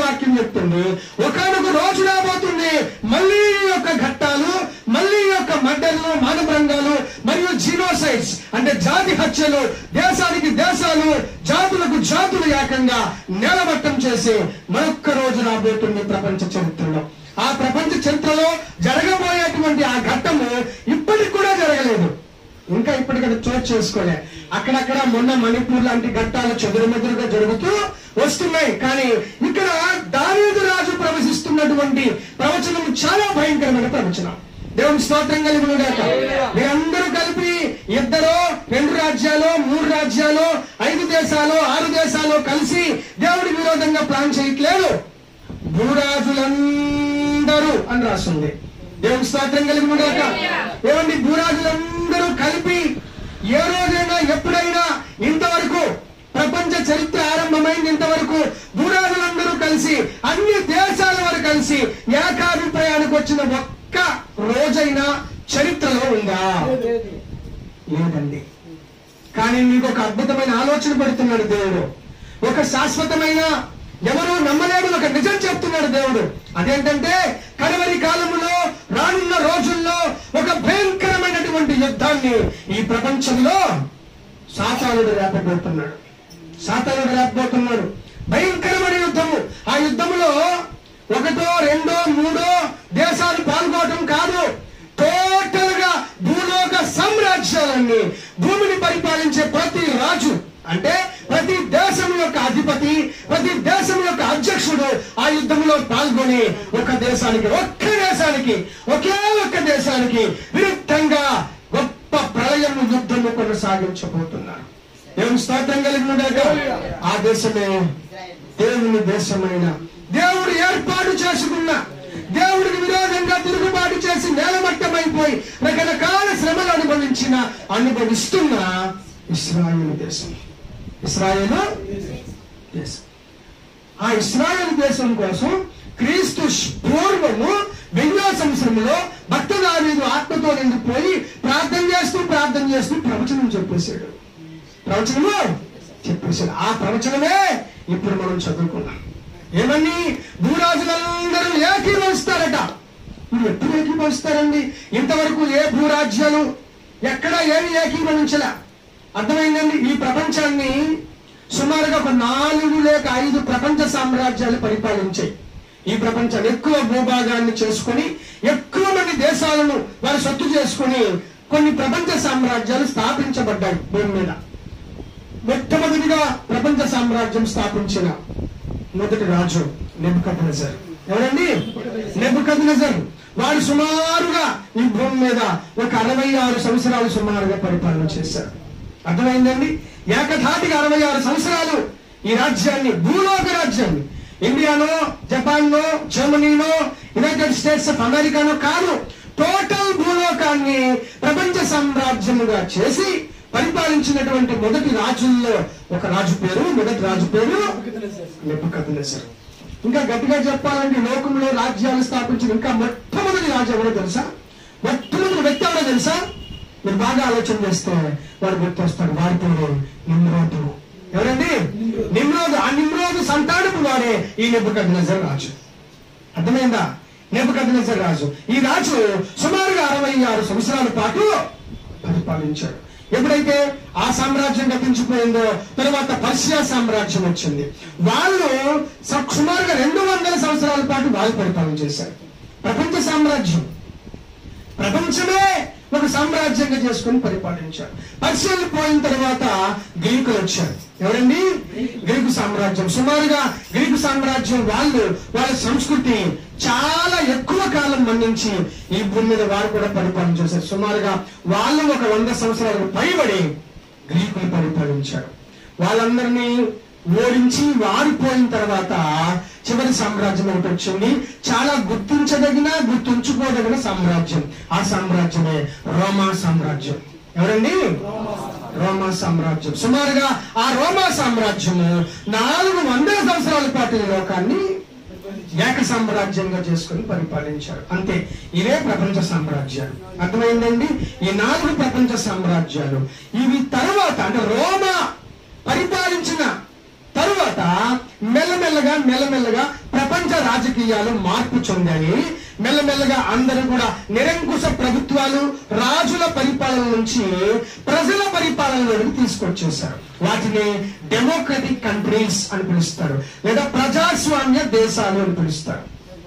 వాక్యం చెప్తుంది ఒకనొక రోజు రాబోతుంది మళ్ళీ ఈ యొక్క ఘట్టాలు మళ్ళీ ఈ యొక్క మడ్డలు మానభంగాలు మరియు జీనోసైడ్స్ అంటే జాతి హత్యలు దేశానికి దేశాలు జాతులకు జాతులు ఏకంగా నేలమట్టం చేసి మరొక్క రోజు రాబోతుంది ప్రపంచ చరిత్రలో ఆ ప్రపంచ చరిత్రలో జరగబోయేటువంటి ఆ ఘట్టము ఇప్పటికి కూడా జరగలేదు ఇంకా ఇప్పటికక్కడ చోటు చేసుకోలే అక్కడక్కడ మొన్న మణిపూర్ లాంటి ఘట్టాలు చెదురుమెదురుగా జరుగుతూ వస్తున్నాయి కానీ ఇక్కడ దావీదు రాజు ప్రవశిస్తున్నటువంటి ప్రవచనం చాలా భయంకరమైన ప్రవచనం దేవుని స్తోత్రం కలిగి గాక మీరందరూ కలిపి ఇద్దరు రెండు రాజ్యాలు మూడు రాజ్యాలు ఐదు దేశాలు ఆరు దేశాలు కలిసి దేవుడి విరోధంగా ప్లాన్ చేయట్లేదు భూరాజులందరూ అని రాస్తుంది దేవుని స్తోత్రం కలిగి గాక ఏమండి భూరాజులందరూ కలిపి ఏ రోజైనా ఎప్పుడైనా ఇంతవరకు ప్రపంచ చరిత్ర ఆరంభమైంది ఇంతవరకు భూరాజులందరూ కలిసి అన్ని దేశాల వారు కలిసి ఏకాభిప్రాయానికి వచ్చిన ఒక్క రోజైనా చరిత్రలో ఉందా లేదండి కానీ మీకు ఒక అద్భుతమైన ఆలోచన పెడుతున్నాడు దేవుడు ఒక శాశ్వతమైన ఎవరు నమ్మలేడు ఒక నిజం చెప్తున్నాడు దేవుడు అదేంటంటే కడవరి కాలములో రానున్న రోజుల్లో ఒక భయంకరమైనటువంటి యుద్ధాన్ని ఈ ప్రపంచంలో సాతానుడు రేపబోతున్నాడు సాతానుడు రేపబోతున్నాడు భయంకరమైన యుద్ధము ఆ యుద్ధములో ఒకటో రెండో మూడో దేశాలు పాల్గొనడం కాదు టోటల్ గా భూలోక సామ్రాజ్యాలన్నీ భూమిని పరిపాలించే ప్రతి రాజు అంటే ప్రతి దేశం యొక్క అధిపతి ప్రతి దేశం యొక్క అధ్యక్షుడు ఆ యుద్ధంలో పాల్గొని ఒక దేశానికి ఒక్క దేశానికి ఒకే ఒక్క దేశానికి విరుద్ధంగా గొప్ప ప్రళయం యుద్ధము కొనసాగించబోతున్నారు దేవుని స్తోత్రం కలిగినగాక ఆ దేశమే దేవుని దేశమైన దేవుడు ఏర్పాటు చేసుకున్న దేవుడికి విరోధంగా తిరుగుబాటు చేసి నేలమట్టమైపోయి రకరకాల శ్రమలు అనుభవించిన అనుభవిస్తున్న ఇస్రాయేల్ దేశం ఇస్రాయేల్ దేశం ఆ ఇస్రాయేల్ దేశం కోసం క్రీస్తు పూర్వము వెయ్యో సంవత్సరంలో భక్త దావీదు ఆత్మతో నిండిపోయి ప్రార్థన చేస్తూ ప్రార్థన చేస్తూ ప్రవచనం చెప్పేశాడు ప్రవచనము చెప్పేశాడు ఆ ప్రవచనమే ఇప్పుడు మనం చదువుకున్నాం ఏమని భూరాజులందరూ ఏకీభవిస్తారట మీరు ఎప్పుడు ఏకీభవిస్తారండి ఇంతవరకు ఏ భూరాజ్యాలు ఎక్కడ ఏమి ఏకీభవించలే అర్థమైందండి ఈ ప్రపంచాన్ని సుమారుగా ఒక నాలుగు లేక ఐదు ప్రపంచ సామ్రాజ్యాలు పరిపాలించాయి ఈ ప్రపంచాన్ని ఎక్కువ భూభాగాన్ని చేసుకొని ఎక్కువ మంది దేశాలను వారు సొత్తు చేసుకొని కొన్ని ప్రపంచ సామ్రాజ్యాలు స్థాపించబడ్డాయి భూమి మీద మొట్టమొదటిగా ప్రపంచ సామ్రాజ్యం స్థాపించిన మొదటి రాజు నెబుకద్నెజర్ ఎవరండి నెబుకద్నెజర్ వాడు సుమారుగా ఈ భూమి మీద ఒక అరవై ఆరు సంవత్సరాలు సుమారుగా పరిపాలన చేశారు అర్థమైందండి ఏకధాటిగా అరవై ఆరు సంవత్సరాలు ఈ రాజ్యాన్ని భూలోక రాజ్యాన్ని ఇండియానో జపాన్నో జర్మనీనో యునైటెడ్ స్టేట్స్ ఆఫ్ అమెరికానో కాదు టోటల్ భూలోకాన్ని ప్రపంచ సామ్రాజ్యముగా చేసి పరిపాలించినటువంటి మొదటి రాజుల్లో ఒక రాజు పేరు మొదటి రాజు పేరు నెబుకద్నెజర్ ఇంకా గట్టిగా చెప్పాలంటే లోకంలో రాజ్యాలు స్థాపించిన ఇంకా మొట్టమొదటి రాజు ఎవరో తెలుసా మొట్టమొదటి వ్యక్తి ఎవరో తెలుసా మీరు బాగా ఆలోచన చేస్తే వాడు గుర్తొస్తాడు వాడి పేరు నిమ్రోదు ఎవరండి నిమ్రోదు ఆ నిమ్రోదు సంతానపు వాడే ఈ నెబుకద్నెజర్ రాజు అర్థమైందా నెబుకద్నెజర్ రాజు ఈ రాజు సుమారుగా అరవై ఆరు సంవత్సరాల పాటు పరిపాలించాడు ఎప్పుడైతే ఆ సామ్రాజ్యం గతించిపోయిందో తర్వాత పర్షియా సామ్రాజ్యం వచ్చింది వాళ్ళు స- సుమారుగా రెండు వందల సంవత్సరాల పాటు వాళ్ళు పరిపాలన చేశారు ప్రపంచ సామ్రాజ్యం ప్రపంచమే ఒక సామ్రాజ్యంగా చేసుకుని పరిపాలించారు పర్షియన్లు పోయిన తర్వాత గ్రీకులు వచ్చారు ఎవరండి గ్రీకు సామ్రాజ్యం సుమారుగా గ్రీకు సామ్రాజ్యం వాళ్ళు వాళ్ళ సంస్కృతి చాలా ఎక్కువ కాలం మన్నించి ఈ భూమి మీద వారు కూడా పరిపాలన చేశారు సుమారుగా వాళ్ళు ఒక వంద సంవత్సరాలకు పైబడి గ్రీకులు పరిపాలించారు వాళ్ళందరినీ ఓడించి వారిపోయిన తర్వాత చివరి సామ్రాజ్యం ఒకటి వచ్చింది చాలా గుర్తించదగిన గుర్తుంచుకోదగిన సామ్రాజ్యం ఆ సామ్రాజ్యమే రోమా సామ్రాజ్యం ఎవరండి రోమా సామ్రాజ్యం సుమారుగా ఆ రోమా సామ్రాజ్యము నాలుగు వందల సంవత్సరాల పాటు ఈ లోకాన్ని ఏక సామ్రాజ్యంగా చేసుకుని పరిపాలించారు అంతే ఇవే ప్రపంచ సామ్రాజ్యాలు అర్థమైందండి ఈ నాలుగు ప్రపంచ సామ్రాజ్యాలు ఇవి తరువాత అంటే రోమా పరిపాలించిన తరువాత మెల్లమెల్లగా మెల్లమెల్లగా ప్రపంచ రాజకీయాలు మార్పు చెందాయి మెల్లమెల్లగా అందరూ కూడా నిరంకుశ ప్రభుత్వాలు రాజుల పరిపాలన నుంచి ప్రజల పరిపాలనలోకి తీసుకొచ్చేశారు వాటిని డెమోక్రటిక్ కంట్రీస్ అని పిలుస్తారు లేదా ప్రజాస్వామ్య దేశాలు అని పిలుస్తారు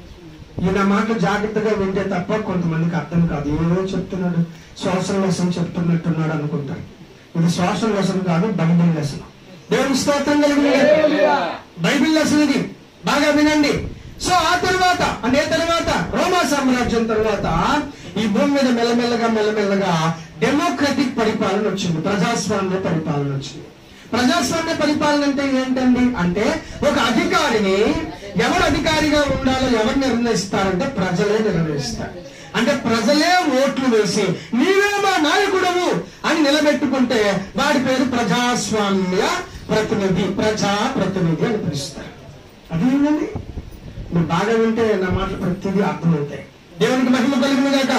ఈయన మాటలు జాగ్రత్తగా వింటే తప్ప కొంతమందికి అర్థం కాదు ఏదో చెప్తున్నాడు సోషల్ లెసన్ చెప్తున్నట్టున్నాడు అనుకుంటారు ఇది సోషల్ లెసన్ కాదు బైబిల్ లెసన్ దేవుని స్తోత్రం కలిగి బైబిల్ లెసన్ ఇది బాగా వినండి సో ఆ తర్వాత అనే తర్వాత రోమా సామ్రాజ్యం తర్వాత ఈ భూమి మీద మెల్లమెల్లగా మెల్లమెల్లగా డెమోక్రటిక్ పరిపాలన వచ్చింది ప్రజాస్వామ్య పరిపాలన వచ్చింది ప్రజాస్వామ్య పరిపాలన అంటే ఏంటండి అంటే ఒక అధికారిని ఎవరు అధికారిగా ఉండాలో ఎవరు నిర్ణయిస్తారంటే ప్రజలే నిర్ణయిస్తారు అంటే ప్రజలే ఓట్లు వేసి నీవే మా నాయకుడవు అని నిలబెట్టుకుంటే వాడి పేరు ప్రజాస్వామ్య ప్రతినిధి ప్రజా ప్రతినిధి అని పిలుస్తారు అదేంటండి మీరు బాగా వింటే నా మాటలు ప్రతిదీ అర్థమవుతాయి దేవునికి మహిమ కలిగినగాక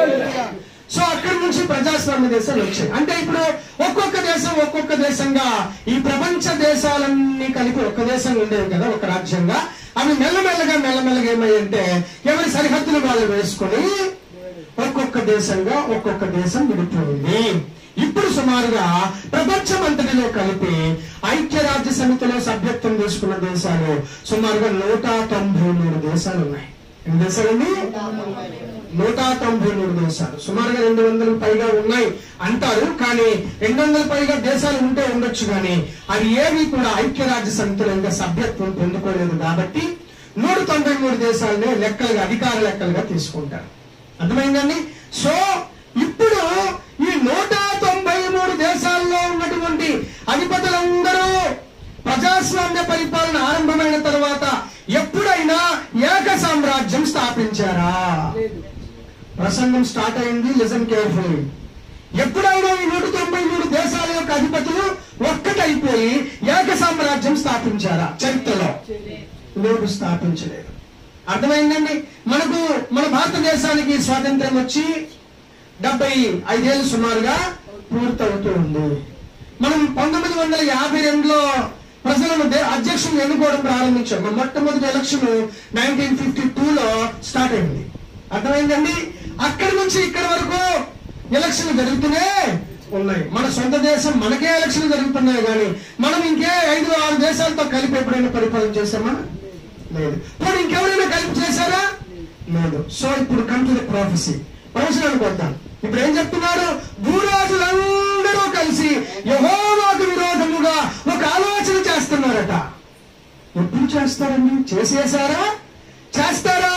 సో అక్కడి నుంచి ప్రజాస్వామ్య దేశాలు వచ్చాయి అంటే ఇప్పుడు ఒక్కొక్క దేశం ఒక్కొక్క దేశంగా ఈ ప్రపంచ దేశాలన్నీ కలిపి ఒక దేశంగా ఉండేవి కదా ఒక రాజ్యంగా అవి మెల్లమెల్లగా మెల్లమెల్లగా ఏమయ్యంటే ఎవరి సరిహద్దులు వాళ్ళు వేసుకొని ఒక్కొక్క దేశంగా ఒక్కొక్క దేశం విడిపోయింది ఇప్పుడు సుమారుగా ప్రపంచం అంతటిలో కలిపి ఐక్యరాజ్య సమితిలో సభ్యత్వం తీసుకున్న దేశాలు సుమారుగా నూట తొంభై మూడు దేశాలు ఉన్నాయి ఎన్ని దేశాలండి నూట తొంభై మూడు దేశాలు సుమారుగా రెండు వందలకు పైగా ఉన్నాయి అంటారు కానీ రెండు వందల పైగా దేశాలు ఉంటే ఉండొచ్చు కానీ అవి ఏవి కూడా ఐక్యరాజ్య సమితిలో ఇంకా సభ్యత్వం పొందుకోలేదు కాబట్టి నూట తొంభై మూడు దేశాలనే లెక్కలుగా అధికార లెక్కలుగా తీసుకుంటారు అర్థమైందండి సో ఇప్పుడు ఈ నూట తొంభై మూడు దేశాల్లో ఉన్నటువంటి అధిపతులందరూ ప్రజాస్వామ్య పరిపాలన ఆరంభమైన తర్వాత ఎప్పుడైనా ఏక సామ్రాజ్యం స్థాపించారా ప్రసంగం స్టార్ట్ అయింది లిసన్ కేర్ఫుల్లీ ఎప్పుడైనా ఈ నూట తొంభై మూడు దేశాల యొక్క అధిపతులు ఒక్కటైపోయి ఏక సామ్రాజ్యం స్థాపించారా చరిత్రలో లేదు స్థాపించలేదు అర్థమైందండి మనకు మన భారతదేశానికి స్వాతంత్రం వచ్చి డెబ్బై ఐదేళ్ళు సుమారుగా పూర్తవుతూ ఉంది మనం పంతొమ్మిది వందల యాభై రెండులో ప్రజలను దే- అధ్యక్షులను ఎన్నుకోవడం ప్రారంభించాం మన మొట్టమొదటి ఎలక్షన్ నైన్టీన్ ఫిఫ్టీ టూలో స్టార్ట్ అయింది అర్థమైందండి అక్కడి నుంచి ఇక్కడి వరకు ఎలక్షన్ జరుగుతూనే ఉన్నాయి మన సొంత దేశం మనకే ఎలక్షన్ జరుగుతున్నాయి కానీ మనం ఇంకే ఐదు ఆరు దేశాలతో కలిపి ఎప్పుడైనా పరిపాలన చేసామా లేదు ఇప్పుడు ఇంకెవరైనా కలిపి చేశారా లేదు సో ఇప్పుడు కమ్ టు ద ప్రాఫెసీ ప్రవచనానికి వద్దాం ఇప్పుడు ఏం చెప్తున్నారు భూరాజులందరూ కలిసి యహోవాకు విరోధముగా ఒక ఆలోచన చేస్తున్నారట ఎప్పుడు చేస్తారండి చేసేసారా చేస్తారా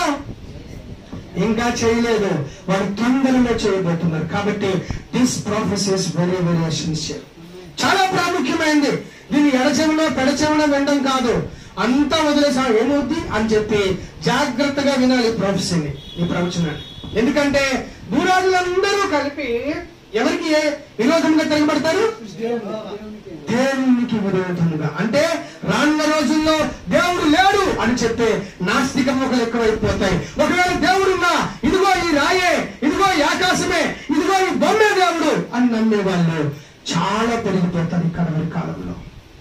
ఇంకా చేయలేదు వారు తొందరలో చేయబోతున్నారు కాబట్టి this prophecy is very very essential చాలా ప్రాముఖ్యమైనది దీన్ని ఎడచెవిలో పెడచెవిలో వినడం కాదు అంతా వదిలేసా ఏమవుద్ది అని చెప్పి జాగ్రత్తగా వినాలి ఈ ప్రొఫెసర్ని ఈ ప్రవచనాన్ని ఎందుకంటే భూరాజులందరూ కలిపి ఎవరికి ఏ- విరోధంగా తిరగబడతారు దేవునికి విరోధముగా అంటే రానున్న రోజుల్లో దేవుడు లేడు అని చెప్పే నాస్తిక మొక్కలు ఎక్కువైపోతాయి ఒకవేళ దేవుడున్నా ఇదిగో ఈ రాయే ఇదిగో ఈ ఆకాశమే ఇదిగో ఈ బొమ్మే దేవుడు అని నమ్మే వాళ్ళు చాలా పెరిగిపోతారు ఈ కడవరి కాలంలో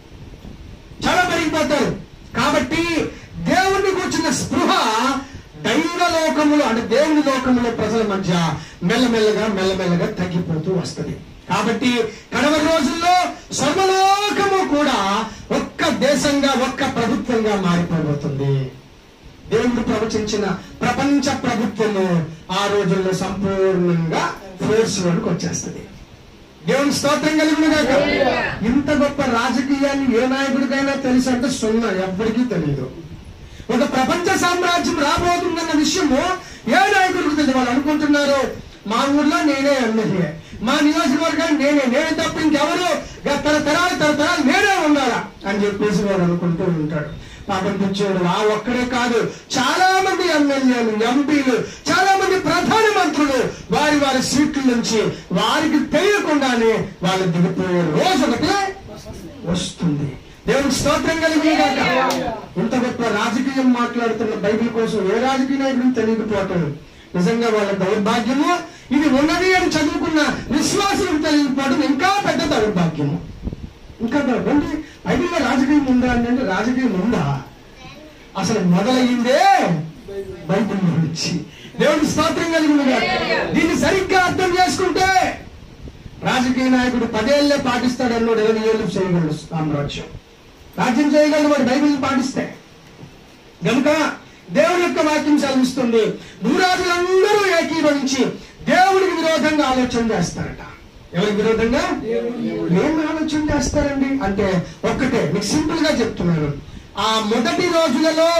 చాలా పెరిగిపోతారు కాబట్టి దేవుని కూర్చున్న స్పృహ దైవ లోకములో అంటే దేవుని లోకములో ప్రజల మధ్య మెల్లమెల్లగా మెల్లమెల్లగా తగ్గిపోతూ వస్తది కాబట్టి కడవరి రోజుల్లో సర్వలోకము కూడా ఒక్క దేశంగా ఒక్క ప్రభుత్వంగా మారిపోబోతుంది దేవుడు ప్రవచించిన ప్రపంచ ప్రభుత్వము ఆ రోజుల్లో సంపూర్ణంగా ఫోర్స్ లోనికి వచ్చేస్తుంది దేవుని స్తోత్రం కలిగినగాక ఇంత గొప్ప రాజకీయాన్ని ఏ నాయకుడికైనా తెలుసు అంటే సున్నా ఎవ్వరికీ తెలియదు ఒక ప్రపంచ సామ్రాజ్యం రాబోతుందన్న విషయము ఏ నాయకుడికి తెలియదు వాళ్ళు అనుకుంటున్నారు మా ఊర్లో నేనే ఎమ్మెల్యే మా నియోజకవర్గాన్ని నేనే నేనే తప్ప ఇంకెవరు గ- తరతరాలు తరతరాలు నేనే ఉండాలా అని చెప్పేసి వాడు అనుకుంటూ ఉంటాడు పాపం పిచ్చోడు ఆ ఒక్కడే కాదు చాలా మంది ఎమ్మెల్యేలు ఎంపీలు చాలా మంది ప్రధాన మంత్రులు వారి వారి సీట్ల నుంచి వారికి తెలియకుండానే వాళ్ళు దిగిపోయే రోజు ఒకటి వస్తుంది దేవుని స్తోత్రం కలిగి ఇంత గొప్ప రాజకీయం మాట్లాడుతున్న బైబిల్ కోసం ఏ రాజకీయ నాయకుడు తెలియకపోవటం నిజంగా వాళ్ళ దౌర్భాగ్యము ఇది ఉన్నది అని చదువుకున్న విశ్వాసం తెలియకపోవడం ఇంకా పెద్ద దౌర్భాగ్యము ఇంకా రండి బైబిల్లో రాజకీయం ఉందా అంటే రాజకీయం ఉందా అసలు మొదలయ్యిందే బైబిల్ నుంచి దేవుడి స్తోత్రం కలిగి దీన్ని సరిగ్గా అర్థం చేసుకుంటే రాజకీయ నాయకుడు పదేళ్లే పాటిస్తాడన్నాడు ఇరవై ఏళ్ళు చేయగలడు సామ్రాజ్యం రాజ్యం చేయగలడు వాడు బైబిల్ పాటిస్తే గనుక దేవుని యొక్క వాక్యం చదివిస్తుంది భూరాజులందరూ ఏకీభవించి దేవుడికి విరోధంగా ఆలోచన చేస్తారట ఎవరికి విరోధంగా ఏం ఆలోచన చేస్తారండి అంటే ఒక్కటే మీకు సింపుల్ గా చెప్తున్నాను ఆ మొదటి రోజులలో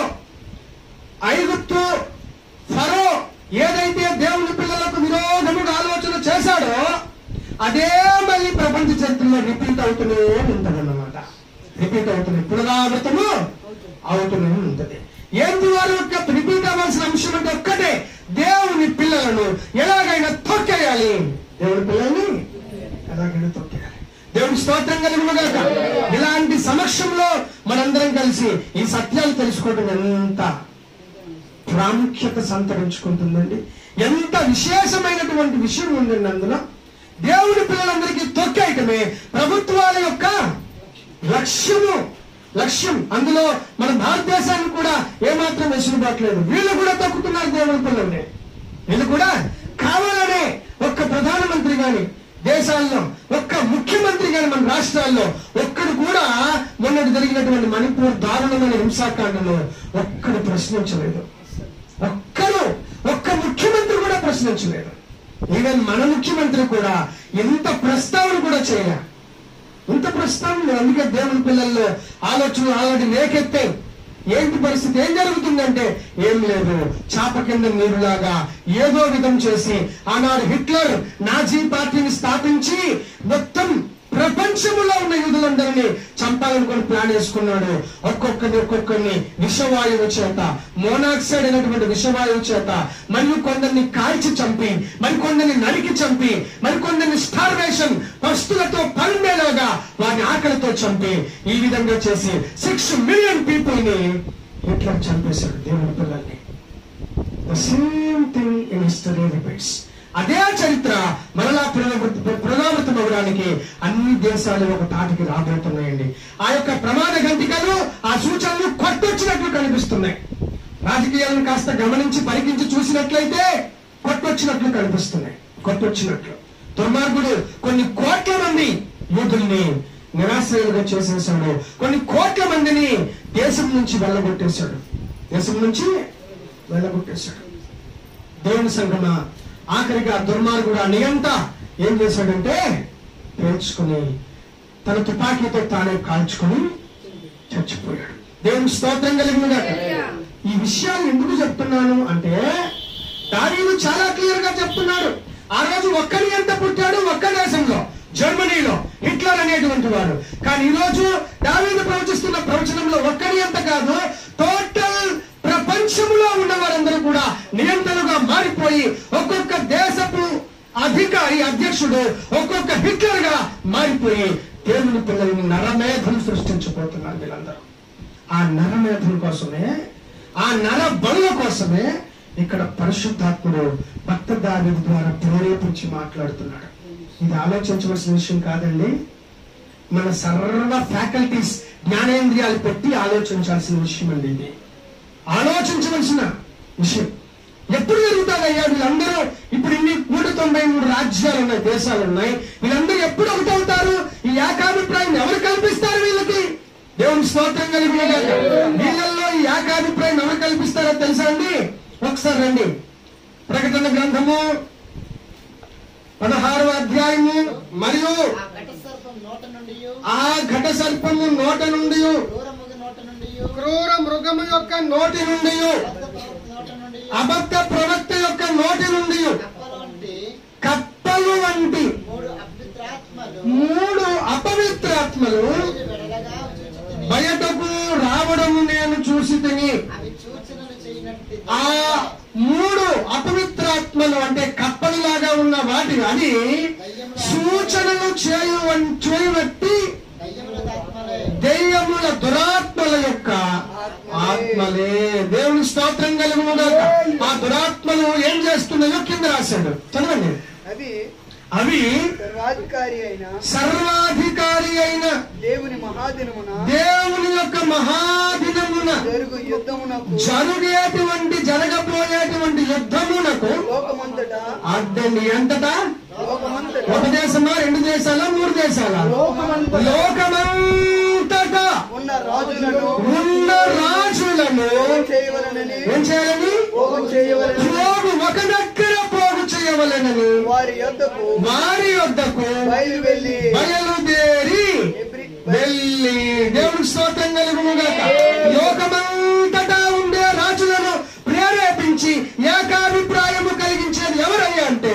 ఐగుప్తు ఫరో ఏదైతే దేవుని పిల్లలకు విరోధముగా ఆలోచన చేశాడో అదే మళ్ళీ ప్రపంచ చరిత్రలో రిపీట్ అవుతూనే ఉంటదన్నమాట రిపీట్ అవుతుంది పునరావృతము అవుతూనే ఉంటది ఏంటి వారి యొక్క రిపీట్ అవ్వాల్సిన అంశం అంటే ఒక్కటే దేవుని పిల్లలను ఎలాగైనా తొక్కేయాలి దేవుని పిల్లల్ని ఎలాగైనా తొక్కేయాలి దేవుని స్తోత్రం కలిగినగాక ఇలాంటి సమక్షంలో మనందరం కలిసి ఈ సత్యాలు తెలుసుకోవడం ఎంత ప్రాముఖ్యత సంతరించుకుంటుందండి ఎంత విశేషమైనటువంటి విషయం ఉందండి అందులో దేవుని పిల్లలందరికీ తొక్కేయటమే ప్రభుత్వాల యొక్క లక్ష్యము లక్ష్యం అందులో మన భారతదేశానికి కూడా ఏమాత్రం వెసులుబాట్లేదు వీళ్ళు కూడా తొక్కుతున్నారు దేవుని పిల్లల్ని వీళ్ళు కూడా కావాలనే ఒక్క ప్రధానమంత్రి గాని దేశాల్లో ఒక్క ముఖ్యమంత్రి గాని మన రాష్ట్రాల్లో ఒక్కడు కూడా మొన్నటి జరిగినటువంటి మణిపూర్ దారుణమైన హింసాకాండలో ఒక్కడు ప్రశ్నించలేదు ఒక్కరు ఒక్క ముఖ్యమంత్రి కూడా ప్రశ్నించలేదు ఈవెన్ మన ముఖ్యమంత్రి కూడా ఎంత ప్రస్తావన కూడా చేయలే ఇంత ప్రస్తావన లేదు. అందుకే దేవుని పిల్లల్లో ఆలోచనలు ఆల్రెడీ లేకెత్తాయి ఏంటి పరిస్థితి ఏం జరుగుతుందంటే ఏం లేదు చాప కింద నీరులాగా ఏదో విధం చేసి ఆనాడు హిట్లర్ నాజీ పార్టీని స్థాపించి మొత్తం ప్రపంచంలో ఉన్న యూదులందరినీ చంపాలనుకుని ప్లాన్ వేసుకున్నాడు ఒక్కొక్కరిని ఒక్కొక్కరిని విషవాయువు చేత మోనాక్సైడ్ అయినటువంటి విషవాయువు చేత మరియు కొందరిని కాల్చి చంపి మరికొందరిని నరికి చంపి మరికొందరిని స్టార్వేషన్ పస్తులతో పల్మేలాగా వారిని ఆకలితో చంపి ఈ విధంగా చేసి సిక్స్ మిలియన్ పీపుల్ ని హిట్లర్ చంపేశాడు దేవుని పిల్లల్ని the same thing in history repeats అదే చరిత్ర మరలా పునరావృత పునరావృతం అవ్వడానికి అన్ని దేశాలు ఒక తాటికి రాబోతున్నాయండి ఆ యొక్క ప్రమాద గంటికలు ఆ సూచనలు కొట్టొచ్చినట్లు కనిపిస్తున్నాయి రాజకీయాలను కాస్త గమనించి పరికించి చూసినట్లయితే కొట్టొచ్చినట్లు కనిపిస్తున్నాయి కొట్టొచ్చినట్లు దుర్మార్గుడు కొన్ని కోట్ల మంది యూదుల్ని నిరాశ్రయులుగా చేసేసాడు కొన్ని కోట్ల మందిని దేశం నుంచి వెళ్ళగొట్టేశాడు దేశం నుంచి వెళ్ళగొట్టేశాడు దేవుని సంగమ ఆఖరిగా దుర్మార్గుడు ఆ నియంత ఏం చేశాడంటే పేర్చుకుని తన తుపాకీతో తానే కాల్చుకుని చచ్చిపోయాడు దేవుని స్తోత్రం కలిగిన ఈ విషయాలు ఎందుకు చెప్తున్నాను అంటే దావీదు చాలా క్లియర్ గా చెప్తున్నాడు ఆ రోజు ఒక్కడి ఎంత పుట్టాడు ఒక్క దేశంలో జర్మనీలో హిట్లర్ అనేటువంటి వాడు కానీ ఈ రోజు దావీదు ప్రవచిస్తున్న ప్రవచనంలో ఒక్కడి ఎంత కాదు టోటల్ ప్రపంచంలో ఉన్న వారందరూ కూడా నియంత్రణగా మారిపోయి ఒక్కొక్క దేశపు అధికారి అధ్యక్షుడు ఒక్కొక్క హిట్లర్ గా మారిపోయి దేవుని పిల్లల్ని నరమేధం సృష్టించబోతున్నారు వీళ్ళందరూ ఆ నరమేధం కోసమే ఆ నర బలుల కోసమే ఇక్కడ పరిశుద్ధాత్ముడు భక్త దావిది ద్వారా ప్రేరేపించి మాట్లాడుతున్నాడు ఇది ఆలోచించవలసిన విషయం కాదండి మన సర్వ ఫ్యాకల్టీస్ జ్ఞానేంద్రియాలు పెట్టి ఆలోచించాల్సిన విషయం అండి ఇది ఆలోచించవలసిన విషయం ఎప్పుడు జరుగుతారయ్యా వీళ్ళందరూ ఇప్పుడు ఇన్ని నూట తొంభై మూడు రాజ్యాలు ఉన్నాయి దేశాలు ఉన్నాయి వీళ్ళందరూ ఎప్పుడు ఒకటవుతారు ఈ ఏకాభిప్రాయం ఎవరు కల్పిస్తారు వీళ్ళకి దేవుని స్తోత్రం కలిగి ఉండగాక. వీళ్ళల్లో ఈ ఏకాభిప్రాయం ఎవరు కల్పిస్తారో తెలుసా అండి ఒకసారి రండి ప్రకటన గ్రంథము పదహారవ అధ్యాయము మరియు ఆ ఘట సర్పం నోట నుండి ఆ ఘట సర్పము నోట నుండి క్రూరముగ నోట నుండి క్రూర మృగము యొక్క నోటి నుండి నోట నుండి అబద్ధ ప్రవక్త యొక్క నోటి నుండి కప్పల వంటి కప్పలు వంటి మూడు అపవిత్రాత్మలు మూడు అపవిత్రాత్మలు వెడలగా చూచుకుని బయటకు రావడం నేను చూసి తిని అవి సూచనలు చేయనట్టు ఆ మూడు అపవిత్రాత్మలు అంటే కప్పలులాగా ఉన్న వాటి అది సూచనలు చేయు చేయబట్టి దయ్యముల ఆత్మలే దెయ్యముల దురాత్మల యొక్క ఆత్మలే దేవుని స్తోత్రం కలుగునుగాక ఆ దురాత్మలు ఏం చేస్తున్నాయో కింద రాశాడు చదవండి అవి అవి సర్వాధికారి అయిన సర్వాధికారి అయిన దేవుని మహాదినమున దేవుని యొక్క మహాదినమున జరుగు యుద్ధమునకు జరుగేటువంటి జరగబోయేటువంటి యుద్ధమునకు లోకమంతటా అడ్డండి ఎంతటా లోకమంతటా ఒక దేశమా రెండు దేశాలా మూడు దేశాలా లోకమంతటా లోకమంతటా ఉన్న రాజులను ఉన్న రాజులను పోగు చేయవలనని ఏం చేయాలని పోగు చేయవలనని పోగు ఒక దగ్గర పోగు చేయవలెనని వారి యొద్దకు వారి వద్దకు బయలు వెళ్ళి బయలుదేరి ఎబ్రి- వెళ్ళి దేవుని స్తోత్రం కలుగునుగాక లోకమంతటా ఉండే రాజులను ప్రేరేపించి ఏకాభిప్రాయము కలిగించేది ఎవరయ్యా అంటే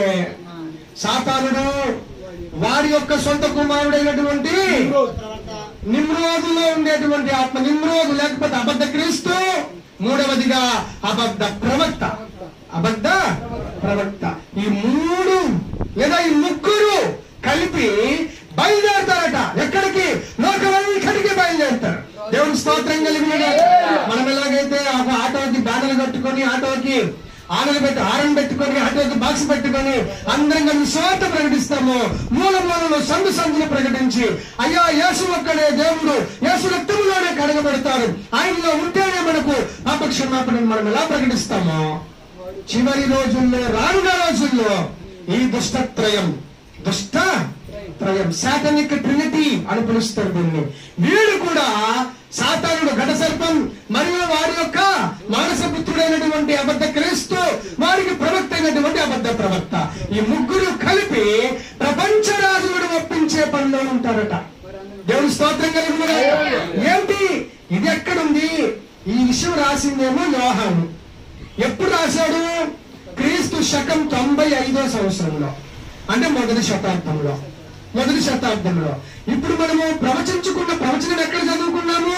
సాతానుడు వారి యొక్క సొంత కుమారుడైనటువంటి ప్రవర్త నిమ్రోదులో ఉండేటువంటి ఆత్మ నిమ్రోదు లేకపోతే అబద్ధ క్రీస్తు మూడవదిగా అబద్ధ ప్రవక్త అబద్ధ ప్రవక్త ఈ మూడు లేదా ఈ ముగ్గురు కలిపి బయలుదేరతారట ఎక్కడికి లోకమంతటికి బయలుదేరతారు దేవుని స్తోత్రం కలిగి మనం ఎలాగైతే ఒక ఆటోకి బ్యానర్లు కట్టుకొని ఆటోకి ఆనలు పెట్టి ఆరన్ పెట్టుకొని ఆటోకి బాక్స్ పెట్టుకొని అందరం కలిసి స్వార్థ ప్రకటిస్తాము మూల మూలలో సందు సందులు ప్రకటించి అయ్యా యేసు ఒక్కడే దేవుడు యేసు రక్తంలోనే కడగబడతారు ఆయనలో ఉంటేనే మనకు పాపక్షమాపణను మనం ఎలా ప్రకటిస్తామో చివరి రోజుల్లో రానున్న రోజుల్లో ఈ దుష్టత్రయం దుష్ట త్రయం సాటనిక్ ట్రినిటీ అని పిలుస్తారు దీన్ని వీడు కూడా సాతానుడు ఘట సర్పం మరియు వారి యొక్క మానసపుత్రుడైనటువంటి అబద్ధ క్రీస్తు వారికి ప్రవక్త అయినటువంటి అబద్ధ ప్రవక్త ఈ ముగ్గురు కలిపి ప్రపంచ రాజులను ఒప్పించే పనిలో ఉంటారట దేవుని స్తోత్రం కలిగి ఉన్నారా? ఏంటి ఇది ఎక్కడుంది ఈ విషయం రాసిందేమో యోహాను ఎప్పుడు రాశాడు క్రీస్తు శకం తొంభై ఐదో సంవత్సరంలో అంటే మొదటి శతాబ్దంలో మొదటి శతాబ్దంలో ఇప్పుడు మనము ప్రవచించుకున్న ప్రవచనం ఎక్కడ చదువుకున్నాము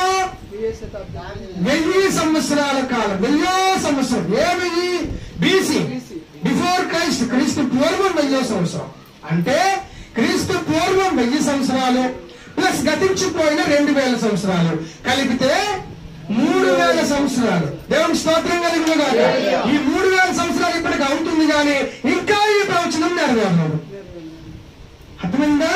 వెయ్యి సంవత్సరాల కాలం వెయ్యో సంవత్సరం ఏ వెయ్యి బీసీ బిఫోర్ క్రైస్ట్ క్రీస్తు పూర్వం వెయ్యో సంవత్సరం అంటే క్రీస్తు పూర్వం వెయ్యి సంవత్సరాలు ప్లస్ గతించిపోయిన రెండు వేల సంవత్సరాలు కలిపితే మూడు వేల సంవత్సరాలు దేవుని స్తోత్రం కలిగిన కాదు ఈ మూడు వేల సంవత్సరాలు ఇప్పటికి అవుతుంది కానీ ఇంకా ఈ ప్రవచనం నెరవేరలేదు అర్థమైందా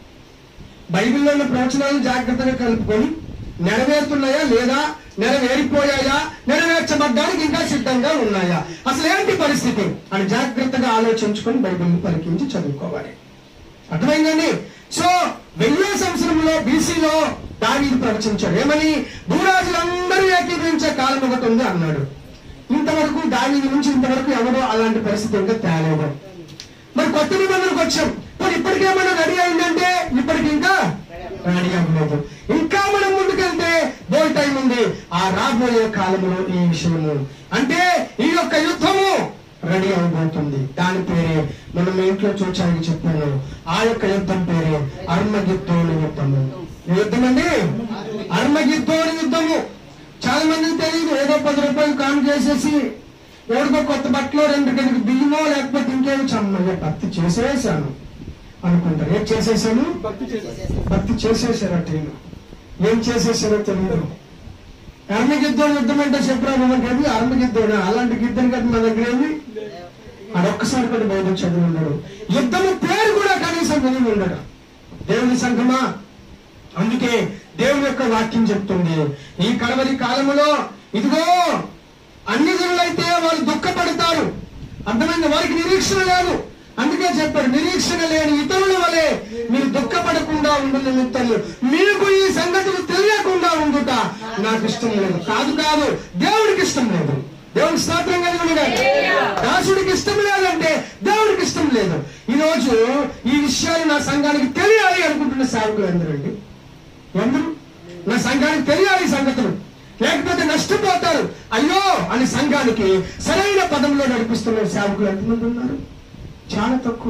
బైబిల్లో ఉన్న ప్రవచనాలను జాగ్రత్తగా కలుపుకొని నెరవేరుతున్నాయా లేదా నెరవేరిపోయాయా నెరవేర్చబడ్డానికి ఇంకా సిద్ధంగా ఉన్నాయా అసలు ఏంటి పరిస్థితి అని జాగ్రత్తగా ఆలోచించుకొని బైబిల్ని పరికించి చదువుకోవాలి అర్థమైందండి సో వెయ్యో సంవత్సరంలో బీసీలో దావీదు ప్రవచించాడు ఏమని భూరాజులందరూ ఏకీభవించే కాలం ఒకటి ఉంది అన్నాడు ఇంతవరకు దావీదు నుంచి ఇంతవరకు ఎవరో అలాంటి పరిస్థితి ఇంకా తేలేదు మరి కొత్త నిబంధనకు వచ్చాం మరి ఇప్పటికేమైనా రెడీ అయిందంటే ఇప్పటికి ఇంకా రెడీ అవ్వలేదు ఇంకా మనం ముందుకెళ్తే బోల్ టైం ఉంది ఆ రాబోయే కాలంలో ఈ విషయము అంటే ఈ యొక్క యుద్ధము రెడీ అవబోతుంది దాని పేరే మనం మీ ఇంట్లో చూడడానికి చెప్పాను ఆ యొక్క యుద్ధం పేరే అర్మగిద్దోని యుద్ధము ఏ యుద్ధం అండి అర్మగిద్దోని యుద్ధము చాలా మందికి తెలియదు ఏదో పది రూపాయలు కాను చేసేసి ఎవరికో కొత్త బట్టలో రెండు గదికి బియ్యమో లేకపోతే ఇంకేమి చమ్మయ్య భక్తి చేసేసాను అనుకుంటారు ఏం చేసేసాను భక్తి చేసేసారట ఈయన. ఏం చేసేసారో తెలియదు అర్మగిద్దోడు యుద్ధం అంటే చెప్పరా మనకి అర్మగిద్దోడు అలాంటి గిద్దం కదా మన దగ్గర ఏమి అడొక్కసారి కూడా బైబిల్ చదివి ఉండడు యుద్ధము పేరు కూడా కనీసం విని ఉండడు దేవుని సంఘమా అందుకే దేవుని యొక్క వాక్యం చెప్తుంది ఈ కడవరి కాలములో ఇదిగో అన్ని జనులైతే వాళ్ళు దుఃఖపడతారు అర్థమైంది వారికి నిరీక్షణ లేదు అందుకే చెప్పాడు నిరీక్షణ లేని ఇతరుల వలె మీరు దుఃఖపడకుండా ఉండు నిమిత్తము మీకు ఈ సంగతులు తెలియకుండా ఉండుట నాకు ఇష్టం లేదు కాదు కాదు దేవుడికి ఇష్టం లేదు దేవుడికి స్తోత్రం కలిగి దాసుడికి ఇష్టం లేదంటే దేవుడికి ఇష్టం లేదు ఈ రోజు ఈ విషయాలు నా సంఘానికి తెలియాలి అనుకుంటున్న సేవకులు అందరండి ఎందుకు నా సంఘానికి తెలియాలి ఈ సంగతులు లేకపోతే నష్టపోతారు అయ్యో అని సంఘానికి సరైన పదంలో నడిపిస్తున్న సేవకులు ఎంతమంది ఉన్నారు చాలా తక్కువ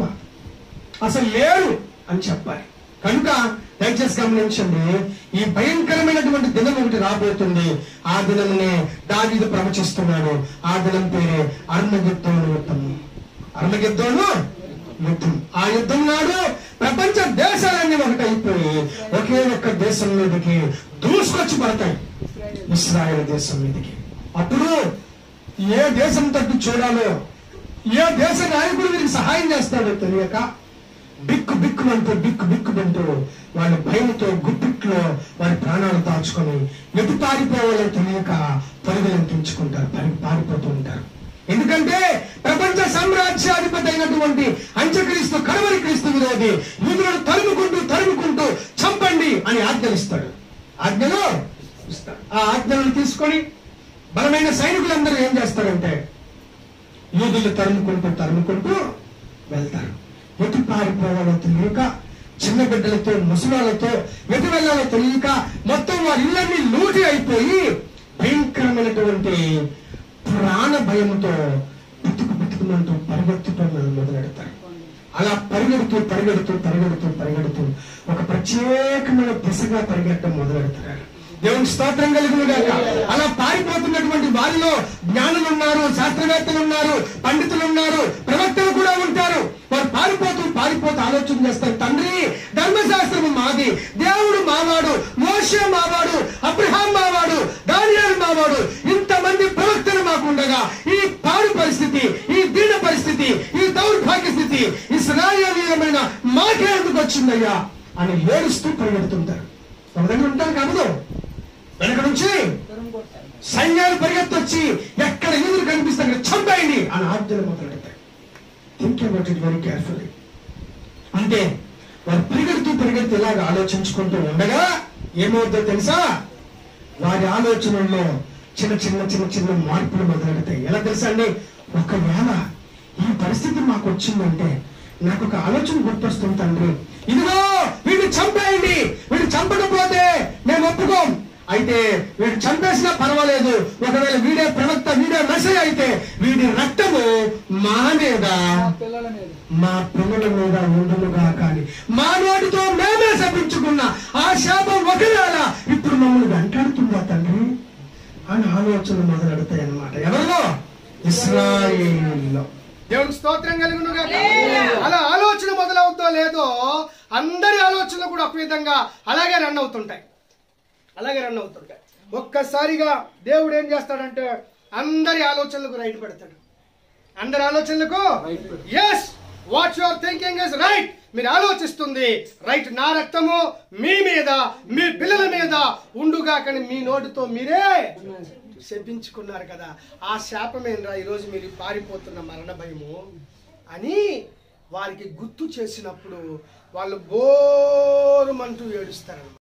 అసలు లేరు అని చెప్పాలి కనుక దయచేసి గమనించండి ఈ భయంకరమైనటువంటి దినం ఒకటి రాబోతుంది ఆ దినమునే దావీదు ప్రవచిస్తున్నాడు ఆ దినం పేరే అర్మయుద్ధం యుద్ధము అర్మయుద్ధము యుద్ధం ఆ యుద్ధం నాడు ప్రపంచ దేశాలన్నీ ఒకటైపోయి ఒకే ఒక్క దేశం మీదకి దూసుకొచ్చి పడతాయి ఇస్రాయేల్ దేశం మీదకి అప్పుడు ఏ దేశం తట్టు చూడాలో ఏ దేశ నాయకుడు వీరికి సహాయం చేస్తాడో తెలియక బిక్కు బిక్కుమంటూ బిక్కు బిక్కుమంటూ వాళ్ళ భయంతో గుప్పిట్లో వారి ప్రాణాలు దాచుకొని ఎటు పారిపోవాలో తెలియక పరుగులను పెంచుకుంటారు పరి పారిపోతూ ఉంటారు ఎందుకంటే ప్రపంచ సామ్రాజ్యాధిపతి అయినటువంటి అంత్యక్రీస్తు కడవరి క్రీస్తు విరోధి యూదులను తరుముకుంటూ తరుముకుంటూ చంపండి అని ఆజ్ఞలిస్తాడు ఆజ్ఞలో ఇస్తాడు ఆ ఆజ్ఞలను తీసుకొని బలమైన సైనికులందరూ ఏం చేస్తారంటే యూదులు తరుముకుంటూ తరుముకుంటూ వెళ్తారు ఎటు పారిపోవాలో తెలియక చిన్న బిడ్డలతో ముసలాలతో ఎటు వెళ్ళాలో తెలియక మొత్తం వారి ఇళ్ళన్నీ లూటి అయిపోయి భయంకరమైనటువంటి ప్రాణ భయంతో బతుకు బతుకుమంటూ పరిగెత్తుటం మొదలెడతారు అలా పరిగెడుతూ పరిగెడుతూ పరిగెడుతూ పరిగెడుతూ ఒక ప్రత్యేకమైన దిశగా పరిగెట్టడం మొదలెడతారు దేవుని స్తోత్రం కలిగిన గాక అలా పారిపోతున్నటువంటి వారిలో జ్ఞానులు ఉన్నారు శాస్త్రవేత్తలు ఉన్నారు పండితులు ఉన్నారు ప్రవక్తలు కూడా ఉంటారు వారు పారిపోతూ పారిపోతూ ఆలోచన చేస్తారు తండ్రి ధర్మశాస్త్రము మాది దేవుడు మావాడు మోషే మావాడు అబ్రహాం మావాడు దానియాలు మావాడు ఇంతమంది ప్రవక్తలు మాకుండగా ఈ పాడు పరిస్థితి ఈ దీన పరిస్థితి ఈ దౌర్భాగ్య స్థితి ఇస్రాయేలీయమైన మాకే ఎందుకు వచ్చిందయ్యా అని ఏడుస్తూ పరిగెడుతుంటారు ఒక దగ్గర ఉంటారు కాదు వెనక నుంచి సైన్యాలు పరిగెత్తొచ్చి ఎక్కడ ఎదురు కనిపిస్తే అక్కడ చంపేయండి అని ఆజ్ఞలు మొదలెడతాయి think about it very carefully అంటే వారు పరిగెడుతూ పరిగెడుతూ ఇలాగ ఆలోచించుకుంటూ ఉండగా ఏమవుతుందో తెలుసా వారి ఆలోచనల్లో చిన్న చిన్న చిన్న చిన్న మార్పులు మొదలెడతాయి ఎలా తెలుసా అండి ఒకవేళ ఈ పరిస్థితి మాకు వచ్చిందంటే నాకు ఒక ఆలోచన గుర్తొస్తుంది తండ్రి ఇదిగో వీడిని చంపేయండి వీడిని చంపకపోతే మేము ఒప్పుకోం అయితే వీడు చంపేసినా పర్వాలేదు ఒకవేళ వీడే ప్రవక్త వీడే మెసేజ్ అయితే వీడి రక్తము మా మీద పిల్లల మీద మా పిల్లల మీద ఉండునుగా కానీ మా నోటితో మేమే శపించుకున్న ఆ శాపం ఒకవేళ ఇప్పుడు మమ్మల్ని వెంటాడుతుందా తండ్రి అని ఆలోచన మొదలెడతాయి అన్నమాట ఎవరిలో ఇస్రాయేల్లో దేవునికి స్తోత్రం కలుగును గాక అలా ఆలోచన మొదలవుతో లేదో అందరి ఆలోచనలు కూడా ఒక విధంగా అలాగే రన్ అవుతుంటాయి అలాగే రన్ అవుతుంటాయి ఒక్కసారిగా దేవుడు ఏం చేస్తాడంటే అందరి ఆలోచనలకు రైట్ పెడతాడు అందరి ఆలోచనలకు yes what your thinking is right మీరు ఆలోచిస్తుంది రైట్ నా రక్తము మీ మీద మీ పిల్లల మీద ఉండుగా కానీ మీ నోటితో మీరే శపించుకున్నారు కదా ఆ శాపమేనరా ఈరోజు మీరు పారిపోతున్న మరణ భయము అని వారికి గుర్తు చేసినప్పుడు వాళ్ళు బోరుమంటూ ఏడుస్తారు